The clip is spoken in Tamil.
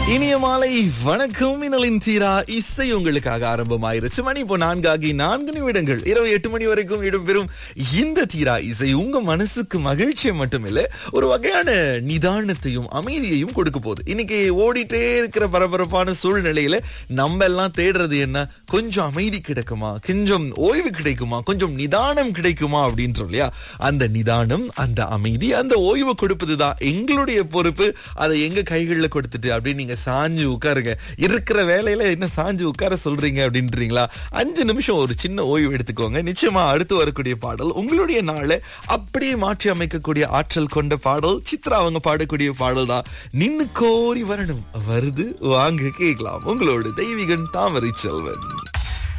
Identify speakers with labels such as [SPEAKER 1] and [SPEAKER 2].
[SPEAKER 1] இனிய மாலை வணக்கம் மின்னலின் தீரா இசை உங்களுக்காக ஆரம்பமாயிருச்சு மணி இப்போ நான்காகி நான்கு நிமிடங்கள் இரவு எட்டு மணி வரைக்கும் இடம்பெறும் இந்த தீரா இசை உங்க மனசுக்கு மகிழ்ச்சியை மட்டுமில்ல ஒரு வகையான நிதானத்தையும் அமைதியையும் கொடுக்க போகுது இன்னைக்கு ஓடிட்டே இருக்கிற பரபரப்பான சூழ்நிலையில நம்ம எல்லாம் தேடுறது என்ன கொஞ்சம் அமைதி கிடைக்குமா கொஞ்சம் ஓய்வு கிடைக்குமா கொஞ்சம் நிதானம் கிடைக்குமா அப்படின்றோம் இல்லையா அந்த நிதானம் அந்த அமைதி அந்த ஓய்வு கொடுப்பதுதான் எங்களுடைய பொறுப்பு அதை எங்க கைகள்ல கொடுத்துட்டு அப்படின்னு நீங்க சாஞ்சு உட்காருங்க இருக்கிற வேலையில என்ன சாஞ்சு உட்கார சொல்றீங்க அப்படின்றீங்களா அஞ்சு நிமிஷம் ஒரு சின்ன ஓய்வு எடுத்துக்கோங்க நிச்சயமா அடுத்து வரக்கூடிய பாடல் உங்களுடைய நாளை அப்படியே மாற்றி அமைக்கக்கூடிய ஆற்றல் கொண்ட பாடல் சித்ரா அவங்க பாடக்கூடிய பாடல் தான் நின்னு கோரி வரணும் வருது வாங்க கேட்கலாம் உங்களோட தெய்வீகன் தாமரை செல்வன்